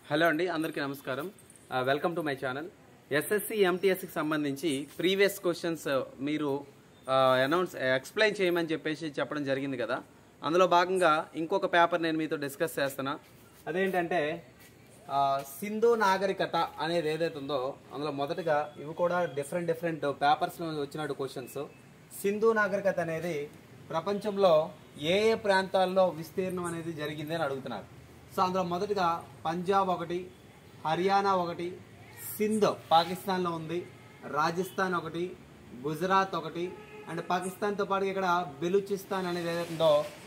hello అండి అందరికీ నమస్కారం welcome to my channel SSC ఎంటీఎస్కి సంబంధించి ప్రీవియస్ క్వశ్చన్స్ మీరు అనౌన్స్ ఎక్స్ప్లెయిన్ చేయమని చెప్పేసి చెప్పడం జరిగింది కదా అందులో భాగంగా ఇంకొక పేపర్ నేను మీతో డిస్కస్ చేస్తున్నా అదేంటంటే ఆ, సింధు నాగరికత అనేది ఏదైతే ఉందో అందులో మొదటగా ఇవి కూడా డిఫరెంట్ డిఫరెంట్ పేపర్స్లో వచ్చినట్టు క్వశ్చన్స్ సింధు నాగరికత అనేది ప్రపంచంలో ఏ ఏ ప్రాంతాల్లో విస్తీర్ణం అనేది జరిగింది అని అడుగుతున్నారు సో అందులో మొదటగా పంజాబ్ ఒకటి హర్యానా ఒకటి సింధ్ పాకిస్తాన్లో ఉంది రాజస్థాన్ ఒకటి గుజరాత్ ఒకటి అండ్ పాకిస్తాన్తో పాటు ఇక్కడ బెలూచిస్తాన్ అనేది ఏదైతే ఉందో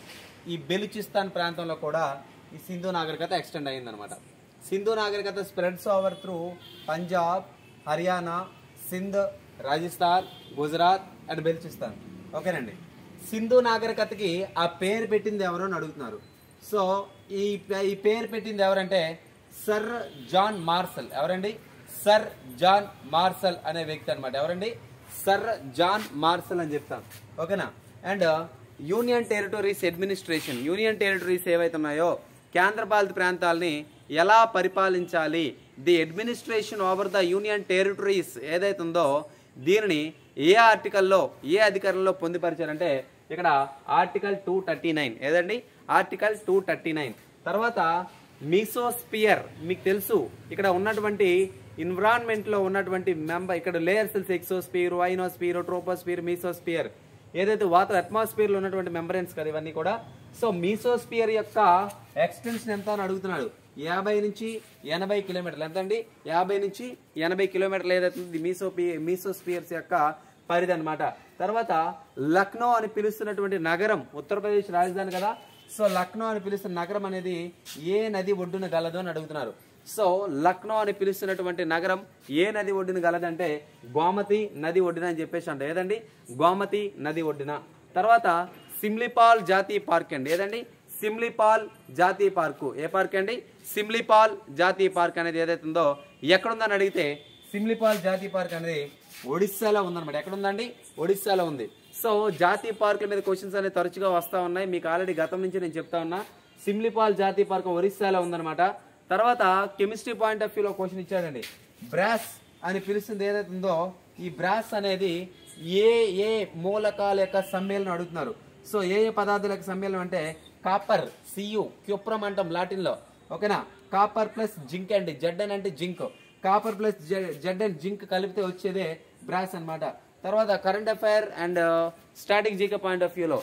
ఈ బెలూచిస్తాన్ ప్రాంతంలో కూడా ఈ సింధు నాగరికత ఎక్స్టెండ్ అయిందనమాట సింధు నాగరికత spreads over through Punjab Haryana Sindh Rajasthan Gujarat and Baluchistan ఓకేనండి సింధు నాగరికతకి ఆ పేరు పెట్టింది ఎవరు అని అడుగుతున్నారు సో ఈ ఈ పేరు పెట్టింది ఎవరంటే సర్ జాన్ మార్సల్ ఎవరండి సర్ జాన్ మార్సల్ అనే వ్యక్తి అన్నమాట ఎవరండి సర్ జాన్ మార్సల్ అని చెప్తాం ఓకేనా and union territories administration union territories ఏవైతే ఉన్నాయో కేంద్రపాలిత ప్రాంతాలని ఎలా పరిపాలించాలి the administration over the union territories ఏదైతే ఉందో దీనిని ఏ ఆర్టికల్లో ఏ అధికారంలో పొందుపరిచారంటే ఇక్కడ ఆర్టికల్ టూ థర్టీ నైన్ ఏదండి ఆర్టికల్ టూ థర్టీ నైన్ తర్వాత మీసోస్పియర్ మీకు తెలుసు ఇక్కడ ఉన్నటువంటి ఎన్విరాన్మెంట్ లో ఉన్నటువంటి మెంబర్ ఇక్కడ layer cells exosphere ionosphere troposphere mesosphere ఏదైతే వాత అట్మాస్ఫియర్ లో ఉన్నటువంటి మెంబరెన్స్ కదా ఇవన్నీ కూడా సో మీసోస్పియర్ యొక్క ఎక్స్టెన్షన్ ఎంత అని అడుగుతున్నాడు యాభై నుంచి ఎనభై కిలోమీటర్లు ఎంత అండి యాభై నుంచి ఎనభై కిలోమీటర్లు ఏదైతే ఉంది మీసోపి మీసోస్పియర్స్ యొక్క పరిధి అన్నమాట తర్వాత లక్నో అని పిలుస్తున్నటువంటి నగరం ఉత్తరప్రదేశ్ రాజధాని కదా సో లక్నో అని పిలుస్తున్న నగరం అనేది ఏ నది ఒడ్డున గలదు అని అడుగుతున్నారు సో లక్నో అని పిలుస్తున్నటువంటి నగరం ఏ నది ఒడ్డున గలదంటే గోమతి నది ఒడ్డున అని చెప్పేసి అంట ఏదండి గోమతి నది ఒడ్డున తర్వాత సిమ్లిపాల్ జాతీయ పార్క్ అండి ఏదండి సిమ్లిపాల్ జాతీయ పార్కు ఏ పార్క్ అండి సిమ్లిపాల్ జాతీయ పార్క్ అనేది ఏదైతే ఉందో ఎక్కడుందని అడిగితే సిమ్లిపాల్ జాతీయ పార్క్ అనేది ఒడిస్సాలో ఉందన్నమాట ఎక్కడ ఉందండి ఒడిస్సాలో ఉంది సో జాతీయ పార్కుల మీద క్వశ్చన్స్ అనేవి తరచుగా వస్తా ఉన్నాయి మీకు ఆల్రెడీ గతం నుంచి నేను చెప్తా ఉన్నా సిమ్లిపాల్ జాతీయ పార్క్ ఒరిస్సాలో ఉందన్నమాట తర్వాత కెమిస్ట్రీ పాయింట్ ఆఫ్ వ్యూలో క్వశ్చన్ ఇచ్చాడండి బ్రాస్ అని పిలుస్తుంది ఏదైతే ఉందో ఈ బ్రాస్ అనేది ఏ ఏ మూలకాల యొక్క సమ్మేళనం అడుగుతున్నారు సో ఏ ఏ పదార్థాల యొక్క సమ్మేళనం అంటే కాపర్ సియు క్యుప్రం అంటాం లాటిన్ లో ఓకేనా కాపర్ ప్లస్ జింక్ అండి జెడ్ అని అంటే zinc copper plus Z and zinc కలిపితే వచ్చేదే బ్రాస్ అన్నమాట తర్వాత current affair and static GK point of వ్యూలో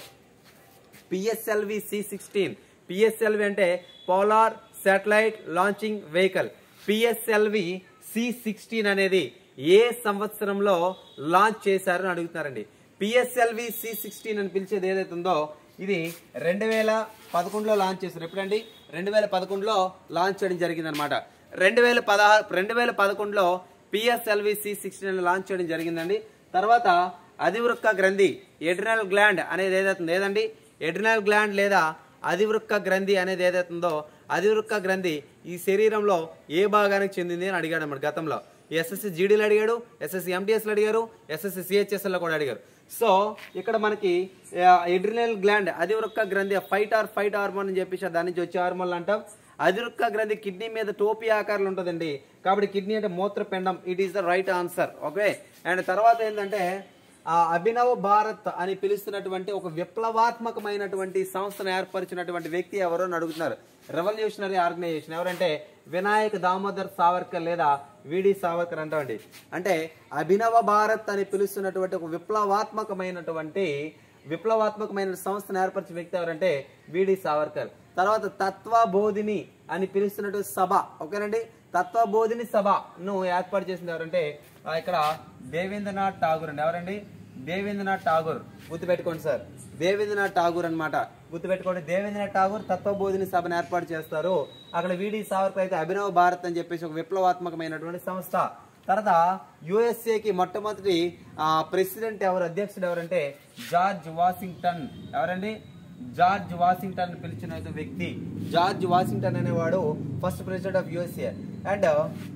పిఎస్ఎల్వి సి సిక్స్టీన్ పిఎస్ఎల్వి అంటే polar satellite launching vehicle PSLV C sixteen అనేది ఏ సంవత్సరంలో లాంచ్ చేశారని అడుగుతున్నారండి పిఎస్ఎల్వి సి సిక్స్టీన్ అని పిలిచేది ఏదైతే ఉందో ఇది రెండు వేల పదకొండులో లాంచ్ చేశారు ఎప్పుడండి రెండు వేల పదకొండులో లాంచ్ చేయడం జరిగింది అనమాట రెండు వేల పదహారు రెండు వేల పదకొండులో పిఎస్ఎల్వి సి సిక్స్టీన్ లాంచ్ చేయడం జరిగిందండి తర్వాత అధివృక్క గ్రంథి ఎడ్రినల్ గ్లాండ్ అనేది ఏదైతుంది ఏదండి ఎడ్రినల్ గ్లాండ్ లేదా అధివృక్క గ్రంథి అనేది ఏదైతుందో అధివృక్క గ్రంథి ఈ శరీరంలో ఏ భాగానికి చెందింది అని అడిగాడు అన్నమాట గతంలో ఎస్ఎస్సి జీడీలు అడిగాడు ఎస్ఎస్సి ఎంటీఎస్లు అడిగారు ఎస్ఎస్సి సిహెచ్ఎస్ఎల్లో కూడా అడిగారు సో ఇక్కడ మనకి ఎడ్రినల్ గ్లాండ్ అధివృక్క గ్రంథి ఫైట్ ఆర్ ఫైట్ హార్మోన్ అని చెప్పేసి దాని నుంచి వచ్చే హార్మోన్లు అంటాం అధివృక్క గ్రంథి కిడ్నీ మీద టోపీ ఆకారంలో ఉంటుందండి కాబట్టి కిడ్నీ అంటే మూత్రపిండం it is the right answer okay and తర్వాత ఏంటంటే ఆ అభినవ్ భారత్ అని పిలుస్తున్నటువంటి ఒక విప్లవాత్మకమైనటువంటి సంస్థను ఏర్పరిచినటువంటి వ్యక్తి ఎవరో అని అడుగుతున్నారు రెవల్యూషనరీ ఆర్గనైజేషన్ ఎవరంటే వినాయక్ దామోదర్ సావర్కర్ లేదా విడి సావర్కర్ అంటామండి అంటే అభినవ భారత్ అని పిలుస్తున్నటువంటి ఒక విప్లవాత్మకమైనటువంటి విప్లవాత్మకమైన సంస్థను ఏర్పరిచిన వ్యక్తి ఎవరంటే విడి సావర్కర్ తర్వాత తత్వబోధిని అని పిలుస్తున్నటువంటి సభ ఓకేనండి తత్వబోధిని సభను ఏర్పాటు చేసింది ఎవరంటే ఆ, ఇక్కడ దేవేంద్రనాథ్ ఠాగూర్ అండి ఎవరండి దేవేంద్రనాథ్ ఠాగూర్ గుర్తుపెట్టుకోండి సార్ దేవేంద్రనాథ్ ఠాగూర్ అన్నమాట గుర్తుపెట్టుకోండి దేవేంద్రనాథ్ ఠాగూర్ తత్వబోధిని సభను ఏర్పాటు చేస్తారు అక్కడ విడి సావర్కర్ అయితే అభినవ్ భారత్ అని చెప్పేసి ఒక విప్లవాత్మకమైనటువంటి సంస్థ తర్వాత యుఎస్ఏకి మొట్టమొదటి ప్రెసిడెంట్ ఎవరు అధ్యక్షుడు ఎవరంటే జార్జ్ వాషింగ్టన్ ఎవరండి జార్జ్ వాషింగ్టన్ అని పిలిచిన వ్యక్తి జార్జ్ వాషింగ్టన్ అనేవాడు first president of USA and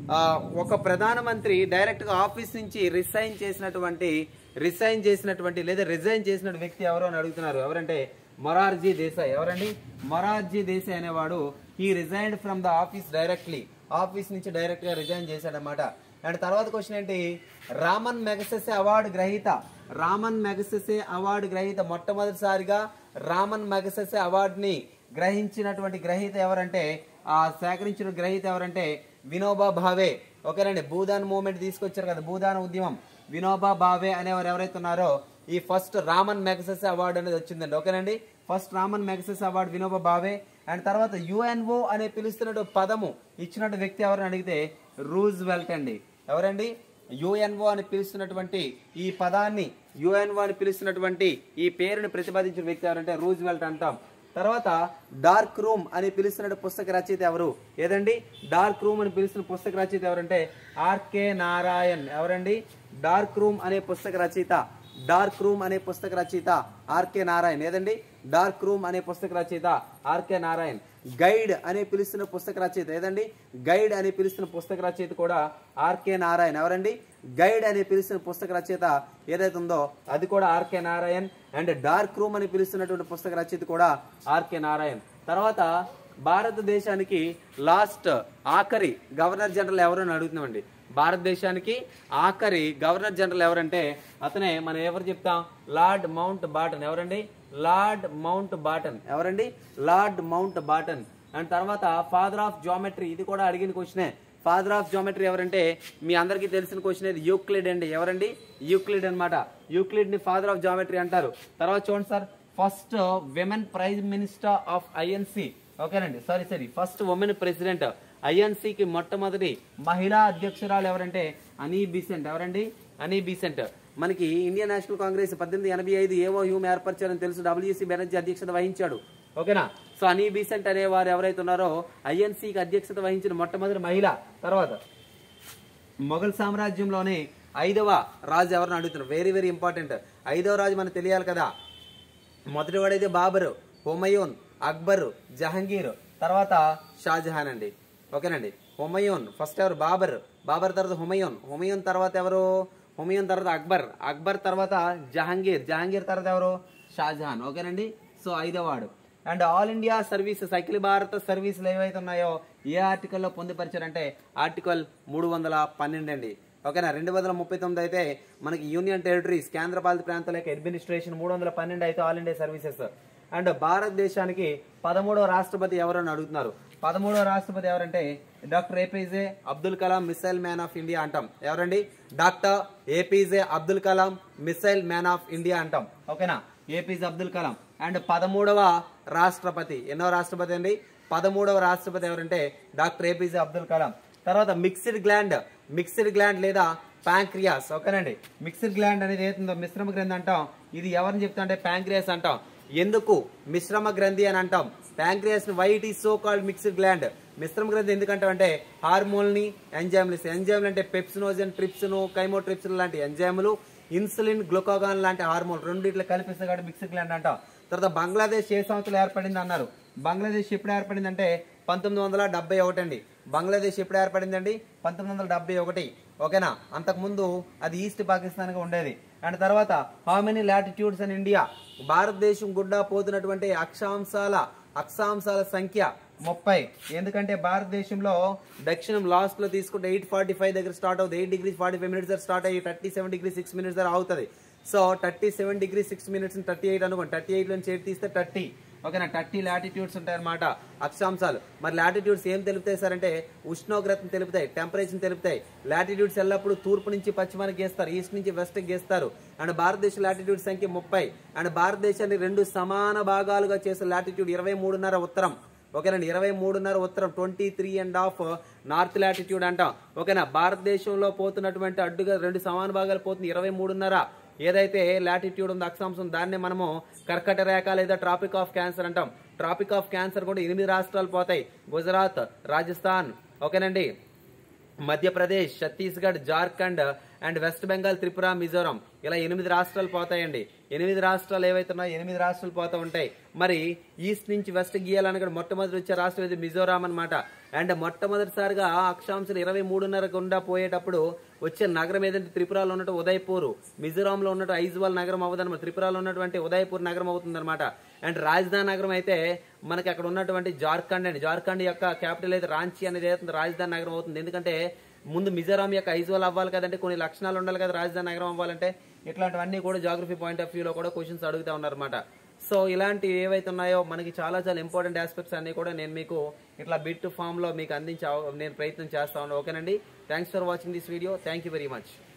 ఒక ప్రధానమంత్రి డైరెక్ట్ గా ఆఫీస్ నుంచి రిసైన్ చేసినటువంటి రిసైన్ చేసినటువంటి లేదా రిజైన్ చేసిన వ్యక్తి ఎవరు అని అడుగుతున్నారు ఎవరంటే మొరార్జీ దేశాయ్ ఎవరండి మొరార్జీ దేశాయ్ అనేవాడు ఈ resigned from the office directly office నుంచి డైరెక్ట్ గా రిజైన్ చేశాడనమాట అండ్ తర్వాత క్వశ్చన్ ఏంటి రామన్ మెగసెసే అవార్డు గ్రహీత రామన్ మెగసెసే అవార్డు గ్రహీత మొట్టమొదటిసారిగా రామన్ మెగసెసే అవార్డుని గ్రహించినటువంటి గ్రహీత ఎవరంటే ఆ సేకరించిన గ్రహీత ఎవరంటే వినోబా భావే ఓకేనండి భూదాన్ మూవ్మెంట్ తీసుకొచ్చారు కదా భూదాన్ ఉద్యమం వినోబా భావే అనేవారు ఎవరైతే ఉన్నారో ఈ ఫస్ట్ రామన్ మెగసెస్ అవార్డు అనేది వచ్చిందండి ఓకేనండి first Ramon Magsaysay award Vinoba Bhave and తర్వాత యుఎన్ఓ అనే పిలుస్తున్న పదము ఇచ్చినట్టు వ్యక్తి ఎవరని అడిగితే రూజ్ వెల్ట్ అండి ఎవరండి యుఎన్ఓ అని పిలుస్తున్నటువంటి ఈ పదాన్ని యుఎన్ఓ అని పిలుస్తున్నటువంటి ఈ పేరుని ప్రతిపాదించిన వ్యక్తి ఎవరంటే రూజ్ వెల్ట్ అంటాం తర్వాత డార్క్ రూమ్ అని పిలుస్తున్న పుస్తక రచయిత ఎవరు ఏదండి డార్క్ రూమ్ అని పిలుస్తున్న పుస్తక రచయిత ఎవరంటే ఆర్కే నారాయణ్ ఎవరండి డార్క్ రూమ్ అనే పుస్తక రచయిత డార్క్ రూమ్ అనే పుస్తక రచయిత ఆర్కే నారాయణ్ ఏదండి డార్క్ రూమ్ అనే పుస్తక రచయిత ఆర్కే నారాయణ్ గైడ్ అనే పిలుస్తున్న పుస్తక రచయిత ఏదండి గైడ్ అని పిలుస్తున్న పుస్తక రచయిత కూడా ఆర్కే నారాయణ్ ఎవరండి గైడ్ అని పిలుస్తున్న పుస్తక రచయిత ఏదైతే ఉందో అది కూడా R K Narayan and dark room అని పిలుస్తున్నటువంటి పుస్తక రచయిత కూడా ఆర్కే నారాయణ్ తర్వాత భారతదేశానికి లాస్ట్ ఆఖరి గవర్నర్ జనరల్ ఎవరు అని అడుగుతున్నామండి భారతదేశానికి ఆఖరి గవర్నర్ జనరల్ ఎవరంటే అతనే మనం ఎవరు చెప్తాం లార్డ్ మౌంట్ బాటన్ ఎవరండి లార్డ్ మౌంట్ బాటన్ ఎవరండి లార్డ్ మౌంట్ బాటన్ అండ్ తర్వాత ఫాదర్ ఆఫ్ జామెట్రీ ఇది కూడా అడిగిన క్వశ్చనే ఫాదర్ ఆఫ్ జామెట్రీ ఎవరంటే మీ అందరికీ తెలిసిన క్వశ్చన్ ఇది యూక్లిడ్ అండి ఎవరండి యూక్లిడ్ అనమాట యూక్లిడ్ ని ఫాదర్ ఆఫ్ జామెట్రీ అంటారు తర్వాత చూడండి sir first women prime minister of INC ఓకేనండి sorry sorry first women president ఐఎన్సికి మొట్టమొదటి మహిళా అధ్యక్షురాలు ఎవరంటే అనీ బీసెంట్ ఎవరండి అనీ బీసెంట్ మనకి ఇండియన్ నేషనల్ కాంగ్రెస్ పద్దెనిమిది ఎనభై ఐదు ఏవో హ్యూమ్ ఏర్పరిచారని తెలుసు డబ్ల్యూసీ బెనర్జీ అధ్యక్షత వహించాడు ఓకేనా సో అనీ బీసెంట్ అనే వారు ఎవరైతే ఉన్నారో ఐఎన్సీకి అధ్యక్షత వహించిన మొట్టమొదటి మహిళ తర్వాత మొఘల్ సామ్రాజ్యంలోనే ఐదవ రాజు ఎవరిని అడుగుతున్నారు వెరీ వెరీ ఇంపార్టెంట్ ఐదవ రాజు మనకు తెలియాలి కదా మొదటి వాడైతే బాబర్ హుమయూన్ అక్బర్ జహంగీర్ తర్వాత షాజహాన్ అండి ఓకేనండి హుమయూన్ ఫస్ట్ ఎవరు బాబర్ బాబర్ తర్వాత హుమయూన్ హుమయూన్ తర్వాత ఎవరు హుమయూన్ తర్వాత అక్బర్ అక్బర్ తర్వాత జహంగీర్ జహంగీర్ తర్వాత ఎవరు షాజహాన్ ఓకేనండి సో ఐదో వాడు అండ్ ఆల్ ఇండియా సర్వీసెస్ అఖిల భారత సర్వీసులు ఏవైతే ఉన్నాయో ఏ ఆర్టికల్లో పొందుపరిచారంటే ఆర్టికల్ మూడు వందల పన్నెండు అండి ఓకేనా రెండు వందల ముప్పై తొమ్మిది అయితే మనకి యూనియన్ టెరిటరీస్ కేంద్రపాలిత ప్రాంతాల యొక్క అడ్మినిస్ట్రేషన్ మూడు వందల పన్నెండు అయితే ఆల్ ఇండియా సర్వీసెస్ అండ్ భారతదేశానికి పదమూడవ రాష్ట్రపతి ఎవరు అని అడుగుతున్నారు పదమూడవ రాష్ట్రపతి ఎవరంటే doctor APJ Abdul Kalam missile man of India అంటాం ఎవరండి doctor APJ Abdul Kalam missile man of India అంటాం ఓకేనా ఏపీజే అబ్దుల్ కలాం అండ్ పదమూడవ రాష్ట్రపతి ఎన్నో రాష్ట్రపతి అండి పదమూడవ రాష్ట్రపతి ఎవరంటే డాక్టర్ ఏపీజే అబ్దుల్ కలాం తర్వాత మిక్స్డ్ గ్లాండ్ మిక్స్డ్ గ్లాండ్ లేదా ప్యాంక్రియాస్ ఓకేనండి మిక్స్డ్ గ్లాండ్ అనేది ఏతుందో మిశ్రమ గ్రంథి అంటాం ఇది ఎవరిని చెప్తా అంటే ప్యాంక్రియాస్ అంటాం ఎందుకు మిశ్రమ గ్రంథి అని అంటాం pancreas why it is so called mixed gland మిశ్రమ గ్రంథి ఎందుకంటాం అంటే హార్మోన్ ని ఎంజైమ్లు ఎంజైమ్లు అంటే పెప్సినోజన్ ట్రిప్సిన్ కైమోట్రిప్సిన్ లాంటి ఎంజైములు ఇన్సులిన్ గ్లూకోగాన్ లాంటి హార్మోన్ రెండిట్లో కల్పిస్తాయి కాబట్టి మిక్స్డ్ గ్లాండ్ అంటాం తర్వాత బంగ్లాదేశ్ ఏ సంవత్సరంలో ఏర్పడింది అన్నారు బంగ్లాదేశ్ ఎప్పుడు ఏర్పడిందంటే పంతొమ్మిది వందల డెబ్బై ఒకటి అండి బంగ్లాదేశ్ ఎప్పుడు ఏర్పడిందండి పంతొమ్మిది వందల డెబ్బై ఒకటి ఓకేనా అంతకుముందు అది ఈస్ట్ పాకిస్తాన్ గా ఉండేది అండ్ తర్వాత how many latitudes in India భారతదేశం గుడ్డా పోతున్నటువంటి అక్షాంశాల అక్షాంశాల సంఖ్య ముప్పై ఎందుకంటే భారతదేశంలో దక్షిణం లాస్ట్ లో తీసుకుంటే ఎయిట్ ఫార్టీ ఫైవ్ దగ్గర స్టార్ట్ అవుతుంది eight degree forty five minutes దగ్గర స్టార్ట్ అయ్యి thirty seven degree six minutes దగ్గర అవుతుంది so thirty seven degree six minutes thirty eight అనుకోండి థర్టీ ఎయిట్ నుంచి ఎయిట్ తీస్తే థర్టీ ఓకేనా థర్టీ లాటిట్యూడ్స్ ఉంటాయి అనమాట అక్షాంశాలు మరి లాటిట్యూడ్స్ ఏం తెలుపుతాయి సార్ అంటే ఉష్ణోగ్రతను తెలుపుతాయి టెంపరేచర్ తెలుపుతాయి లాటిట్యూడ్స్ ఎల్లప్పుడూ తూర్పు నుంచి పశ్చిమానికి గీస్తారు ఈస్ట్ నుంచి వెస్ట్ గీస్తారు అండ్ భారతదేశ లాటిట్యూడ్ సంఖ్య ముప్పై అండ్ భారతదేశాన్ని రెండు సమాన భాగాలుగా చేసే లాటిట్యూడ్ ఇరవై మూడున్నర ఉత్తరం ఓకేనండి ఇరవై మూడున్నర ఉత్తరం twenty three and half north latitude అంటాం ఓకేనా భారతదేశంలో పోతున్నటువంటి అడ్డుగా రెండు సమాన భాగాలు పోతుంది ఇరవై మూడున్నర ఏదైతే లాటిట్యూడ్ ఉందో అక్షాంశం దాన్నే మనము కర్కట రేఖ లేదా ట్రాపిక్ ఆఫ్ క్యాన్సర్ అంటాం ట్రాపిక్ ఆఫ్ క్యాన్సర్ కూడా ఎనిమిది రాష్ట్రాలు పోతాయి గుజరాత్ రాజస్థాన్ ఓకేనండి మధ్యప్రదేశ్ ఛత్తీస్గఢ్ జార్ఖండ్ అండ్ వెస్ట్ బెంగాల్ త్రిపుర మిజోరం ఇలా ఎనిమిది రాష్ట్రాలు పోతాయండి ఎనిమిది రాష్ట్రాలు ఏవైతే ఉన్నాయో ఎనిమిది రాష్ట్రాలు పోతూ ఉంటాయి మరి ఈస్ట్ నుంచి వెస్ట్ గీయాలని కూడా మొట్టమొదటి వచ్చే రాష్ట్రం ఇది మిజోరాం అన్నమాట అండ్ మొట్టమొదటిసారిగా అక్షాంశాలు ఇరవై మూడున్నర గుండా పోయేటప్పుడు వచ్చే నగరం ఏదంటే త్రిపురలో ఉన్నట్టు ఉదయపూర్ మిజోరాంలో ఉన్నట్టు ఐజ్వాల్ నగరం అవ్వదన్నమాట త్రిపురలో ఉన్నటువంటి ఉదయపూర్ నగరం అవుతుందన్నమాట అండ్ రాజధాని నగరం అయితే మనకి అక్కడ ఉన్నటువంటి జార్ఖండ్ అండి జార్ఖండ్ యొక్క క్యాపిటల్ అయితే రాంచీ అనేది ఏదైతే రాజధాని నగరం అవుతుంది ఎందుకంటే ముందు మిజోరాం యొక్క ఐజ్వాల్ అవ్వాలి కదంటే కొన్ని లక్షణాలు ఉండాలి కదా రాజధాని నగరం అవ్వాలంటే ఇట్లాంటివన్నీ కూడా జాగ్రఫీ పాయింట్ ఆఫ్ వ్యూలో కూడా క్వశ్చన్స్ అడుగుతా ఉన్నారన్నమాట సో ఇలాంటివి ఏవైతే ఉన్నాయో మనకి చాలా చాలా ఇంపార్టెంట్ ఆస్పెక్ట్స్ అన్ని కూడా నేను మీకు ఇట్లా బిట్ ఫామ్ లో మీకు అందించే అవ- నేను ప్రయత్నం చేస్తా ఉన్నాను ఓకేనండి thanks for watching this video thank you very much